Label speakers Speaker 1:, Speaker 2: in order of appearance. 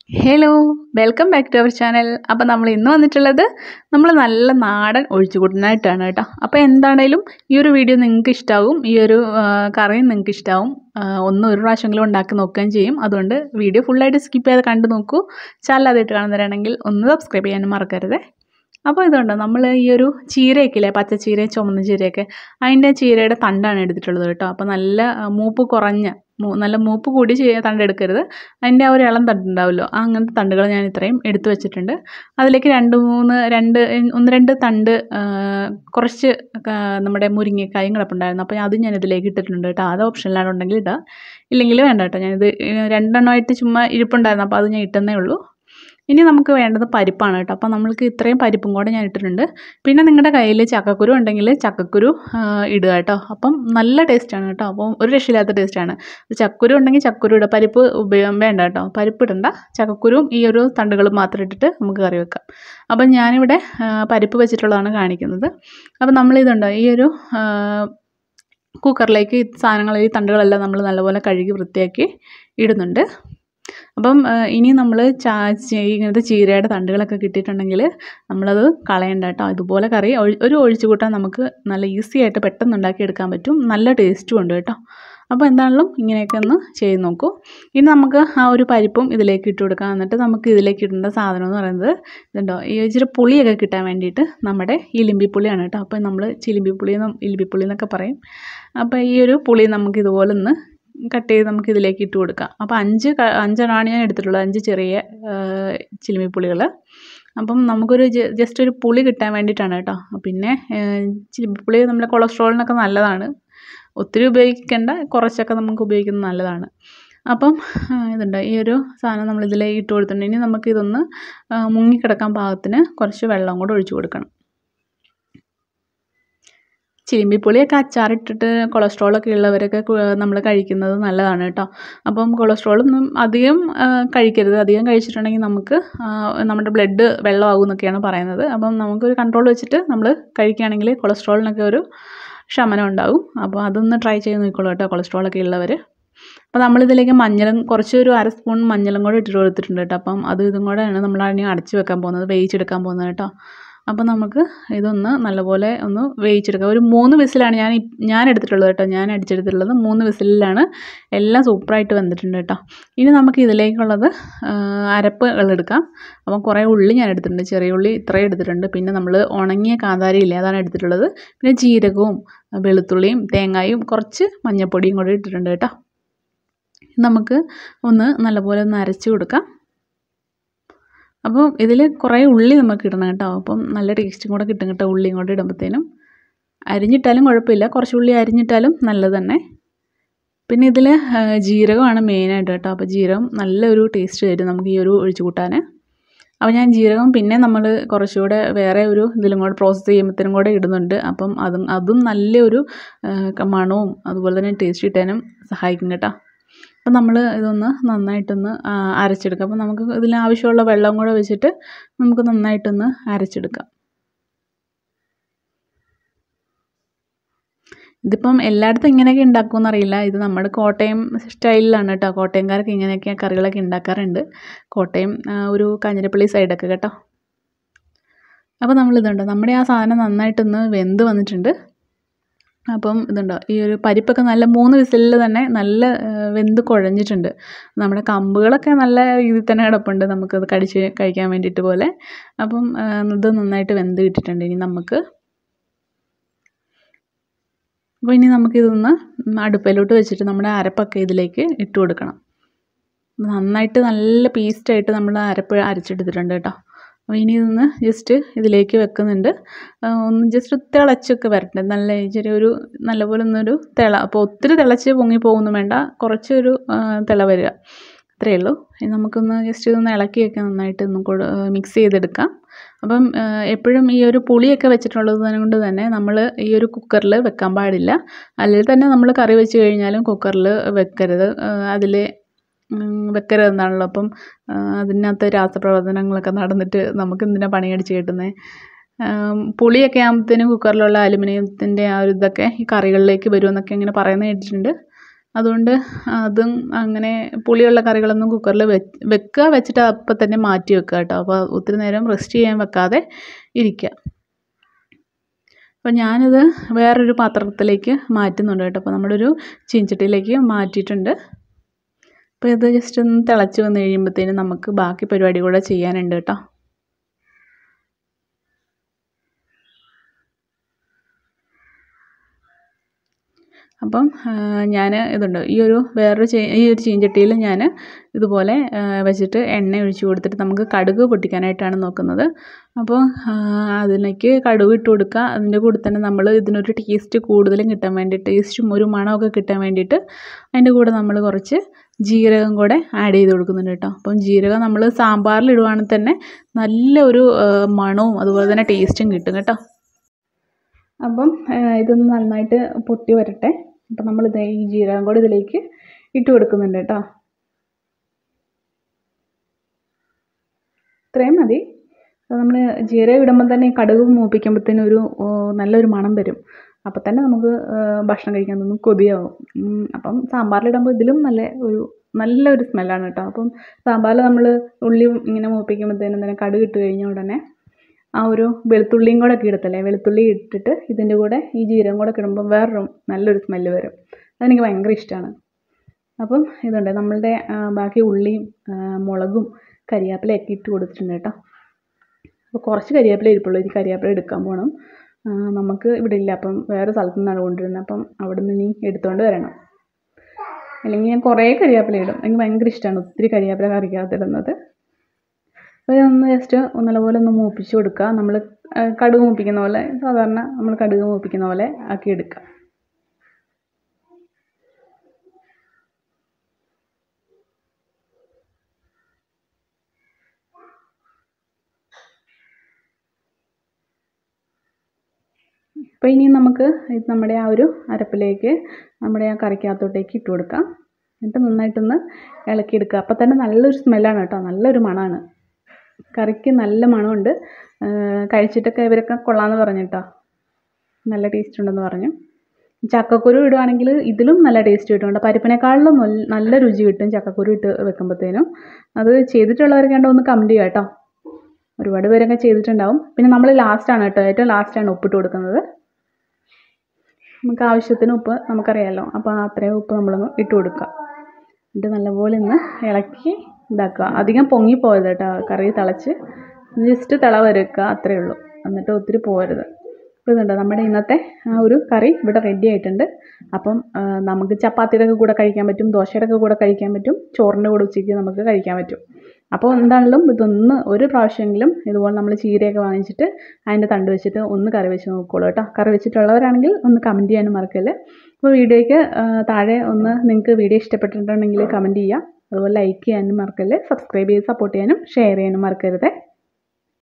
Speaker 1: hello welcome back to our channel അപ്പോൾ നമ്മൾ ഇന്ന് വന്നിട്ടുള്ളത് നമ്മൾ നല്ല നാടൻ ഒഴിച്ചുകൂട്ടനായിട്ടാണ് കേട്ടോ അപ്പോൾ എന്താണേലും ഈ ഒരു വീഡിയോ നിങ്ങൾക്ക് ഇഷ്ടാവും ഈ ഒരു ആ, കറിയും നിങ്ങൾക്ക് ഇഷ്ടാവും ആ, ഒന്ന് ഒരു പ്രാവശ്യമെങ്കിലും ഉണ്ടാക്കി നോക്കുകയും ചെയ്യും അതുകൊണ്ട് വീഡിയോ ഫുള്ളായിട്ട് സ്കിപ്പ് ചെയ്ത് കണ്ടു നോക്കൂ ചാനൽ ആദ്യമായിട്ട് കാണുന്നവരാണെങ്കിൽ ഒന്ന് സബ്സ്ക്രൈബ് ചെയ്യാനും മറക്കരുത് അപ്പോൾ ഇതുണ്ട് നമ്മൾ ഈ ഒരു ചീരയൊക്കെ ഇല്ലേ പച്ച ചീര ചുമന്ന ചീരയൊക്കെ അതിൻ്റെ ചീരയുടെ തണ്ടാണ് എടുത്തിട്ടുള്ളത് കേട്ടോ അപ്പോൾ നല്ല ആ, മൂപ്പ് കുറഞ്ഞ മൂ- നല്ല മൂപ്പ് കൂടി ചീര തണ്ട് എടുക്കരുത് അതിൻ്റെ ആ ഒരു ഇളം തണ്ടുണ്ടാവുമല്ലോ ആ അങ്ങനത്തെ തണ്ടുകൾ ഞാൻ ഇത്രയും എടുത്തു വെച്ചിട്ടുണ്ട് അതിലേക്ക് രണ്ട് മൂന്ന് രണ്ട് ഒന്ന് രണ്ട് തണ്ട് ആ, കുറച്ച് ആ, നമ്മുടെ മുരിങ്ങക്കായും കിടപ്പുണ്ടായിരുന്നു അപ്പോൾ അത് ഞാൻ ഇതിലേക്ക് ഇട്ടിട്ടുണ്ട് കേട്ടോ അത് ഓപ്ഷനിലാണ് ഉണ്ടെങ്കിൽ ഇടാം ഇല്ലെങ്കിൽ വേണ്ട കേട്ടോ ഞാനിത് രണ്ടെണ്ണമായിട്ട് ചുമ്മാ ഇരിപ്പുണ്ടായിരുന്നു അപ്പോൾ അത് ഞാൻ ഇട്ടെന്നേ ഉള്ളൂ ഇനി നമുക്ക് വേണ്ടത് പരിപ്പാണ് കേട്ടോ അപ്പോൾ നമ്മൾക്ക് ഇത്രയും പരിപ്പും കൂടെ ഞാൻ ഇട്ടിട്ടുണ്ട് പിന്നെ നിങ്ങളുടെ കയ്യിൽ ചക്കക്കുരു ഉണ്ടെങ്കിൽ ചക്കക്കുരു ആ, ഇടുക കേട്ടോ അപ്പം നല്ല ടേസ്റ്റാണ് കേട്ടോ അപ്പം ഒരു രക്ഷയില്ലാത്ത ടേസ്റ്റാണ് ചക്കുരു ഉണ്ടെങ്കിൽ ചക്കുരു ഇടുക പരിപ്പ് ഉപയോഗം വേണ്ട കേട്ടോ പരിപ്പ് ഇടണ്ട ചക്കക്കുരുവും ഈ ഒരു തണ്ടുകളും മാത്രം ഇട്ടിട്ട് നമുക്ക് കറി വെക്കാം അപ്പം ഞാനിവിടെ ആ, പരിപ്പ് വെച്ചിട്ടുള്ളതാണ് കാണിക്കുന്നത് അപ്പം നമ്മളിതുണ്ടോ ഈ ഒരു ആ, കുക്കറിലേക്ക് ഈ സാധനങ്ങൾ ഈ തണ്ടുകളെല്ലാം നമ്മൾ നല്ലപോലെ കഴുകി വൃത്തിയാക്കി ഇടുന്നുണ്ട് അപ്പം ആ, ഇനി നമ്മൾ ചാ ചീ- ഇങ്ങനത്തെ ചീരയുടെ തണ്ടുകളൊക്കെ കിട്ടിയിട്ടുണ്ടെങ്കിൽ നമ്മളത് കളയണ്ട കേട്ടോ ഇതുപോലെ കറി ഒഴി- ഒരു ഒഴിച്ചു കൂട്ടാൻ നമുക്ക് നല്ല ഈസി ആയിട്ട് പെട്ടെന്ന് ഉണ്ടാക്കിയെടുക്കാൻ പറ്റും നല്ല ടേസ്റ്റും ഉണ്ട് കേട്ടോ അപ്പോൾ എന്താണെങ്കിലും ഇങ്ങനെയൊക്കെ ഒന്ന് ചെയ്ത് നോക്കൂ ഇനി നമുക്ക് ആ ഒരു പരിപ്പും ഇതിലേക്ക് ഇട്ട് കൊടുക്കാം എന്നിട്ട് നമുക്ക് ഇതിലേക്ക് ഇടേണ്ട സാധനം എന്ന് പറയുന്നത് ഇതുണ്ടോ ഈ ഇച്ചിരി പുളിയൊക്കെ കിട്ടാൻ വേണ്ടിയിട്ട് നമ്മുടെ ഇലിമ്പിപ്പുളിയാണ് കേട്ടോ അപ്പോൾ നമ്മൾ ചിലിമ്പിപ്പുളി എന്നും ഇലിമ്പിപ്പുളി എന്നൊക്കെ പറയും അപ്പോൾ ഈ ഒരു പുളി നമുക്ക് ഇതുപോലെ ഒന്ന് കട്ട് ചെയ്ത് നമുക്ക് ഇതിലേക്ക് ഇട്ട് കൊടുക്കാം അപ്പോൾ അഞ്ച് ക- അഞ്ചെണ്ണമാണ് ഞാൻ എടുത്തിട്ടുള്ളത് അഞ്ച് ചെറിയ ചിലിമ്പിപ്പുളികൾ അപ്പം നമുക്കൊരു ജ- ജസ്റ്റ് ഒരു പുളി കിട്ടാൻ വേണ്ടിയിട്ടാണ് കേട്ടോ പിന്നെ ചിലിമ്പിപ്പുളി നമ്മുടെ കൊളസ്ട്രോളിനൊക്കെ നല്ലതാണ് ഒത്തിരി ഉപയോഗിക്കേണ്ട കുറച്ചൊക്കെ നമുക്ക് ഉപയോഗിക്കുന്നത് നല്ലതാണ് അപ്പം ആ, ഇതുണ്ട് ഈ ഒരു സാധനം നമ്മൾ ഇതിലേക്ക് ഇട്ട് കൊടുത്തിട്ടുണ്ട് ഇനി നമുക്ക് ഇതൊന്ന് ആ, മുങ്ങിക്കിടക്കാൻ പാകത്തിന് കുറച്ച് വെള്ളം കൂടെ ഒഴിച്ചു കൊടുക്കണം ചിലിമ്പിപ്പുളിയൊക്കെ അച്ചാറിട്ടിട്ട് കൊളസ്ട്രോളൊക്കെ ഉള്ളവരൊക്കെ നമ്മൾ കഴിക്കുന്നത് നല്ലതാണ് കേട്ടോ അപ്പം കൊളസ്ട്രോളൊന്നും അധികം ആ, കഴിക്കരുത് അധികം കഴിച്ചിട്ടുണ്ടെങ്കിൽ നമുക്ക് ആ, നമ്മുടെ ബ്ലഡ് വെള്ളമാകും എന്നൊക്കെയാണ് പറയുന്നത് അപ്പം നമുക്കൊരു കൺട്രോൾ വെച്ചിട്ട് നമ്മൾ കഴിക്കുകയാണെങ്കിൽ കൊളസ്ട്രോളിനൊക്കെ ഒരു ശമനം ഉണ്ടാകും അപ്പോൾ അതൊന്ന് ട്രൈ ചെയ്ത് നോക്കിക്കോളൂ കേട്ടോ കൊളസ്ട്രോളൊക്കെ ഉള്ളവർ അപ്പോൾ നമ്മളിതിലേക്ക് മഞ്ഞളും കുറച്ച് ഒരു അര സ്പൂൺ മഞ്ഞളും കൂടെ ഇട്ടിട്ട് കൊടുത്തിട്ടുണ്ട് കേട്ടോ അപ്പം അത് ഇതും കൂടെയാണ് നമ്മൾ അതിനെ അടച്ച് വെക്കാൻ പോകുന്നത് വേവിച്ചെടുക്കാൻ പോകുന്നത് കേട്ടോ അപ്പോൾ നമുക്ക് ഇതൊന്ന് നല്ലപോലെ ഒന്ന് വേവിച്ചെടുക്കാം ഒരു മൂന്ന് വിസിലാണ് ഞാൻ ഇ- ഞാൻ എടുത്തിട്ടുള്ളത് കേട്ടോ ഞാൻ അടിച്ചെടുത്തിട്ടുള്ളത് മൂന്ന് വിസിലിലാണ് എല്ലാം സൂപ്പറായിട്ട് വന്നിട്ടുണ്ട് കേട്ടോ ഇനി നമുക്ക് ഇതിലേക്കുള്ളത് ആ, അരപ്പുകൾ എടുക്കാം അപ്പം കുറേ ഉള്ളി ഞാൻ എടുത്തിട്ടുണ്ട് ചെറിയ ഉള്ളി ഇത്രയും എടുത്തിട്ടുണ്ട് പിന്നെ നമ്മൾ ഉണങ്ങിയ കാന്താരി ഇല്ലേ അതാണ് എടുത്തിട്ടുള്ളത് പിന്നെ ജീരകവും വെളുത്തുള്ളിയും തേങ്ങായും കുറച്ച് മഞ്ഞൾപ്പൊടിയും കൂടെ ഇട്ടിട്ടുണ്ട് കേട്ടോ നമുക്ക് ഒന്ന് നല്ലപോലെ ഒന്ന് അരച്ച് കൊടുക്കാം അപ്പം ഇതിൽ കുറേ ഉള്ളി നമുക്ക് ഇടണം കേട്ടോ അപ്പം നല്ല ടേസ്റ്റും കൂടെ കിട്ടും കേട്ടോ ഉള്ളിയും കൂടെ ഇടുമ്പോഴത്തേനും അരിഞ്ഞിട്ടാലും കുഴപ്പമില്ല കുറച്ച് ഉള്ളി അരിഞ്ഞിട്ടാലും നല്ലത് തന്നെ പിന്നെ ഇതിൽ ജീരകമാണ് മെയിനായിട്ട് കേട്ടോ അപ്പോൾ ജീരകം നല്ലൊരു ടേസ്റ്റ് തരും നമുക്ക് ഈ ഒരു ഒഴിച്ചു കൂട്ടാൻ അപ്പോൾ ഞാൻ ജീരകം പിന്നെ നമ്മൾ കുറച്ചുകൂടെ വേറെ ഒരു ഇതിലും കൂടെ പ്രോസസ്സ് ചെയ്യുമ്പോഴത്തേനും കൂടെ ഇടുന്നുണ്ട് അപ്പം അതും അതും നല്ലൊരു ആ, മണവും അതുപോലെ തന്നെ ടേസ്റ്റ് കിട്ടാനും സഹായിക്കും കേട്ടോ അപ്പം നമ്മൾ ഇതൊന്ന് നന്നായിട്ടൊന്ന് ആ, അരച്ചെടുക്കാം അപ്പം നമുക്ക് ഇതിൽ ആവശ്യമുള്ള വെള്ളം കൂടെ വെച്ചിട്ട് നമുക്ക് നന്നായിട്ടൊന്ന് അരച്ചെടുക്കാം ഇതിപ്പം എല്ലായിടത്തും ഇങ്ങനെയൊക്കെ ഉണ്ടാക്കുമെന്ന് അറിയില്ല ഇത് നമ്മുടെ കോട്ടയം സ്റ്റൈലിലാണ് കേട്ടോ കോട്ടയംകാർക്ക് ഇങ്ങനെയൊക്കെ കറികളൊക്കെ ഉണ്ടാക്കാറുണ്ട് കോട്ടയം ആ, ഒരു കാഞ്ഞിരപ്പള്ളി സൈഡൊക്കെ കേട്ടോ അപ്പോൾ നമ്മളിതുണ്ട് നമ്മുടെ ആ സാധനം നന്നായിട്ടൊന്ന് വെന്ത് വന്നിട്ടുണ്ട് അപ്പം ഇതുണ്ടോ ഈ ഒരു പരിപ്പൊക്കെ നല്ല മൂന്ന് വിസിലിൽ തന്നെ നല്ല ആ, വെന്ത് കുഴഞ്ഞിട്ടുണ്ട് നമ്മുടെ കമ്പുകളൊക്കെ നല്ല രീതിയിൽ തന്നെ കിടപ്പുണ്ട് നമുക്കത് കടിച്ച് കഴിക്കാൻ വേണ്ടിയിട്ട് പോലെ അപ്പം ആ, ഇത് നന്നായിട്ട് വെന്ത് കിട്ടിയിട്ടുണ്ട് ഇനി നമുക്ക് അപ്പോൾ ഇനി നമുക്കിതൊന്ന് അടുപ്പിലോട്ട് വെച്ചിട്ട് നമ്മുടെ അരപ്പൊക്കെ ഇതിലേക്ക് ഇട്ട് കൊടുക്കണം നന്നായിട്ട് നല്ല പേസ്റ്റായിട്ട് നമ്മൾ അരപ്പ് അരച്ചെടുത്തിട്ടുണ്ട് കേട്ടോ അപ്പോൾ ഇനി ഇതൊന്ന് ജസ്റ്റ് ഇതിലേക്ക് വെക്കുന്നുണ്ട് ആ, ഒന്ന് ജസ്റ്റ് തിളച്ചൊക്കെ വരട്ടെ നല്ല ഇച്ചിരി ഒരു നല്ലപോലെ ഒന്നൊരു തിള അപ്പോൾ ഒത്തിരി തിളച്ച് പൊങ്ങി പോകുന്നു വേണ്ട കുറച്ചൊരു ആ, തിള വരിക അത്രയേ ഉള്ളൂ ഇനി നമുക്കൊന്ന് ജസ്റ്റ് ഇതൊന്ന് ഇളക്കിയൊക്കെ നന്നായിട്ട് ഒന്ന് മിക്സ് ചെയ്തെടുക്കാം അപ്പം ആ, എപ്പോഴും ഈ ഒരു പുളിയൊക്കെ വെച്ചിട്ടുള്ളത് കൊണ്ട് തന്നെ നമ്മൾ ഈ ഒരു കുക്കറിൽ വെക്കാൻ പാടില്ല അല്ലെങ്കിൽ തന്നെ നമ്മൾ കറി വെച്ച് കഴിഞ്ഞാലും കുക്കറിൽ വെക്കരുത് അതിൽ വെക്കരുതെന്നാണല്ലോ അപ്പം ആ, അതിനകത്ത് രാസപ്രവർത്തനങ്ങളൊക്കെ നടന്നിട്ട് നമുക്ക് എന്തിനാ പണിയടിച്ച് കിട്ടുന്നത് പുളിയൊക്കെ ആകുമ്പോഴത്തേനും കുക്കറിലുള്ള അലുമിനിയത്തിൻ്റെ ആ ഒരു ഇതൊക്കെ ഈ കറികളിലേക്ക് വരുമെന്നൊക്കെ ഇങ്ങനെ പറയുന്നത് കേട്ടിട്ടുണ്ട് അതുകൊണ്ട് അതും അങ്ങനെ പുളിയുള്ള കറികളൊന്നും കുക്കറിൽ വെക്കുക വെച്ചിട്ട് അപ്പം തന്നെ മാറ്റി വെക്കുക കേട്ടോ അപ്പോൾ ഒത്തിരി നേരം റെസ്റ്റ് ചെയ്യാൻ വെക്കാതെ ഇരിക്കുക അപ്പോൾ ഞാനിത് വേറൊരു പാത്രത്തിലേക്ക് മാറ്റുന്നുണ്ട് കേട്ടോ അപ്പോൾ നമ്മുടെ ഒരു ചീഞ്ചട്ടിയിലേക്ക് മാറ്റിയിട്ടുണ്ട് അപ്പോൾ ഇത് ജസ്റ്റ് ഒന്ന് തിളച്ച് വന്ന് കഴിയുമ്പോഴത്തേനും നമുക്ക് ബാക്കി പരിപാടി കൂടെ ചെയ്യാനുണ്ട് കേട്ടോ അപ്പം ഞാൻ ഇതുണ്ട് ഈ ഒരു വേറൊരു ചീ ഈ ഒരു ചീഞ്ചട്ടിയിൽ ഞാൻ ഇതുപോലെ വെച്ചിട്ട് എണ്ണ ഒഴിച്ച് കൊടുത്തിട്ട് നമുക്ക് കടുക് പൊട്ടിക്കാനായിട്ടാണ് നോക്കുന്നത് അപ്പോൾ അതിലേക്ക് കടുക് ഇട്ട് കൊടുക്കുക അതിൻ്റെ കൂടെ തന്നെ നമ്മൾ ഇതിനൊരു ടേസ്റ്റ് കൂടുതലും കിട്ടാൻ വേണ്ടി ടേസ്റ്റും ഒരു മണമൊക്കെ കിട്ടാൻ വേണ്ടിയിട്ട് അതിൻ്റെ കൂടെ നമ്മൾ കുറച്ച് ജീരകം കൂടെ ആഡ് ചെയ്ത് കൊടുക്കുന്നുണ്ട് കേട്ടോ അപ്പം ജീരകം നമ്മൾ സാമ്പാറിൽ ഇടുവാണെങ്കിൽ തന്നെ നല്ല ഒരു മണവും അതുപോലെ തന്നെ ടേസ്റ്റും കിട്ടും കേട്ടോ അപ്പം ഇതൊന്ന് നന്നായിട്ട് പൊട്ടി വരട്ടെ അപ്പം നമ്മൾ ഇത് ഈ ജീരകം കൂടി ഇതിലേക്ക് ഇട്ട് കൊടുക്കുന്നുണ്ട് കേട്ടോ ഇത്രയും മതി നമ്മൾ ജീരകം ഇടുമ്പോൾ തന്നെ ഈ കടുക് മൂപ്പിക്കുമ്പോഴത്തേനും ഒരു നല്ലൊരു മണം വരും അപ്പം തന്നെ നമുക്ക് ഭക്ഷണം കഴിക്കാൻ തോന്നും കൊതിയാവും അപ്പം സാമ്പാറിലിടുമ്പോൾ ഇതിലും നല്ല ഒരു നല്ലൊരു സ്മെല്ലാണ് കേട്ടോ അപ്പം സാമ്പാറിൽ നമ്മൾ ഉള്ളി ഇങ്ങനെ മൂപ്പിക്കുമ്പോഴത്തേനും തന്നെ കടുക് ഇട്ട് കഴിഞ്ഞ ഉടനെ ആ ഒരു വെളുത്തുള്ളിയും കൂടെ ഒക്കെ ഇടത്തില്ലേ വെളുത്തുള്ളി ഇട്ടിട്ട് ഇതിൻ്റെ കൂടെ ഈ ജീരകം കൂടെ ഇടുമ്പോൾ വേറൊരു നല്ലൊരു സ്മെല്ല് വരും അതെനിക്ക് ഭയങ്കര ഇഷ്ടമാണ് അപ്പം ഇതുണ്ട് നമ്മളുടെ ബാക്കി ഉള്ളിയും മുളകും കരിയാപ്പിലയൊക്കെ ഇട്ട് കൊടുത്തിട്ടുണ്ട് കേട്ടോ അപ്പോൾ കുറച്ച് കരിയാപ്പില ഇരിപ്പുള്ളൂ ഈ കരിയാപ്പില എടുക്കാൻ പോകണം നമുക്ക് ഇവിടെ ഇല്ല അപ്പം വേറെ സ്ഥലത്തു നിന്നാണ് കൊണ്ടുവരുന്നത് അപ്പം അവിടെ നിന്ന് ഇനി എടുത്തുകൊണ്ട് വരണം അല്ലെങ്കിൽ ഞാൻ കുറേ കരിയാപ്പില ഇടും എനിക്ക് ഭയങ്കര ഇഷ്ടമാണ് ഒത്തിരി കരിയാപ്പില കറിക്കകത്ത് ഇടുന്നത് അപ്പോൾ ഇതൊന്ന് ജസ്റ്റ് നല്ലപോലെ ഒന്ന് മൂപ്പിച്ച് കൊടുക്കുക നമ്മൾ കടുക് മൂപ്പിക്കുന്ന പോലെ സാധാരണ നമ്മൾ കടുക് മൂപ്പിക്കുന്ന പോലെ ആക്കി എടുക്കുക അപ്പോൾ ഇനി നമുക്ക് ഇത് നമ്മുടെ ആ ഒരു അരപ്പിലേക്ക് നമ്മുടെ ആ കറിക്കകത്തോട്ടേക്ക് ഇട്ട് കൊടുക്കാം എന്നിട്ട് നന്നായിട്ടൊന്ന് ഇളക്കിയെടുക്കുക അപ്പോൾ തന്നെ നല്ലൊരു സ്മെല്ലാണ് കേട്ടോ നല്ലൊരു മണമാണ് കറിക്ക് നല്ല മണമുണ്ട് കഴിച്ചിട്ടൊക്കെ ഇവരൊക്കെ കൊള്ളാമെന്ന് പറഞ്ഞിട്ടോ നല്ല ടേസ്റ്റ് ഉണ്ടെന്ന് പറഞ്ഞു ചക്കക്കുരു ഇടുവാണെങ്കിൽ ഇതിലും നല്ല ടേസ്റ്റ് കിട്ടുന്നുണ്ട് പരിപ്പിനേക്കാളിലും നല്ല രുചി കിട്ടും ചക്കക്കുരു ഇട്ട് വെക്കുമ്പോഴത്തേനും അത് ചെയ്തിട്ടുള്ളവരൊക്കെ ഉണ്ടോ ഒന്ന് കമൻറ്റ് ചെയ്യുക കേട്ടോ ഒരുപാട് പേരൊക്കെ ചെയ്തിട്ടുണ്ടാവും പിന്നെ നമ്മൾ ലാസ്റ്റാണ് കേട്ടോ ഏറ്റവും ലാസ്റ്റാണ് ഉപ്പിട്ട് കൊടുക്കുന്നത് നമുക്ക് ആവശ്യത്തിന് ഉപ്പ് നമുക്കറിയാമല്ലോ അപ്പോൾ അത്രയും ഉപ്പ് നമ്മളൊന്ന് ഇട്ട് കൊടുക്കുക എന്നിട്ട് നല്ലപോലെ ഒന്ന് ഇളക്കി ഇതാക്കുക അധികം പൊങ്ങിപ്പോയത് കേട്ടോ കറി തിളച്ച് ജസ്റ്റ് തിള വരക്കുക അത്രയേ ഉള്ളൂ എന്നിട്ട് ഒത്തിരി പോരുത് അപ്പോൾ ഇതുണ്ട് നമ്മുടെ ഇന്നത്തെ ആ ഒരു കറി ഇവിടെ റെഡി ആയിട്ടുണ്ട് അപ്പം നമുക്ക് ചപ്പാത്തിയുടെ ഒക്കെ കൂടെ കഴിക്കാൻ പറ്റും ദോശയുടെ ഒക്കെ കൂടെ കഴിക്കാൻ പറ്റും ചോറിൻ്റെ കൂടെ ഉച്ചയ്ക്ക് നമുക്ക് കഴിക്കാൻ പറ്റും അപ്പോൾ എന്താണെങ്കിലും ഇതൊന്ന് ഒരു പ്രാവശ്യമെങ്കിലും ഇതുപോലെ നമ്മൾ ചീരയൊക്കെ വാങ്ങിച്ചിട്ട് അതിൻ്റെ തണ്ട് വെച്ചിട്ട് ഒന്ന് കറി വെച്ച് നോക്കുകയുള്ളൂ കേട്ടോ കറി വെച്ചിട്ടുള്ളവരാണെങ്കിൽ ഒന്ന് കമൻറ്റ് ചെയ്യാനും മറക്കല്ലേ അപ്പോൾ വീഡിയോയ്ക്ക് താഴെ ഒന്ന് നിങ്ങൾക്ക് വീഡിയോ ഇഷ്ടപ്പെട്ടിട്ടുണ്ടെങ്കിൽ കമൻറ്റ് ചെയ്യുക അതുപോലെ ലൈക്ക് ചെയ്യാനും മറക്കല്ലേ സബ്സ്ക്രൈബ് ചെയ്ത് സപ്പോർട്ട് ചെയ്യാനും ഷെയർ ചെയ്യാനും മറക്കരുത്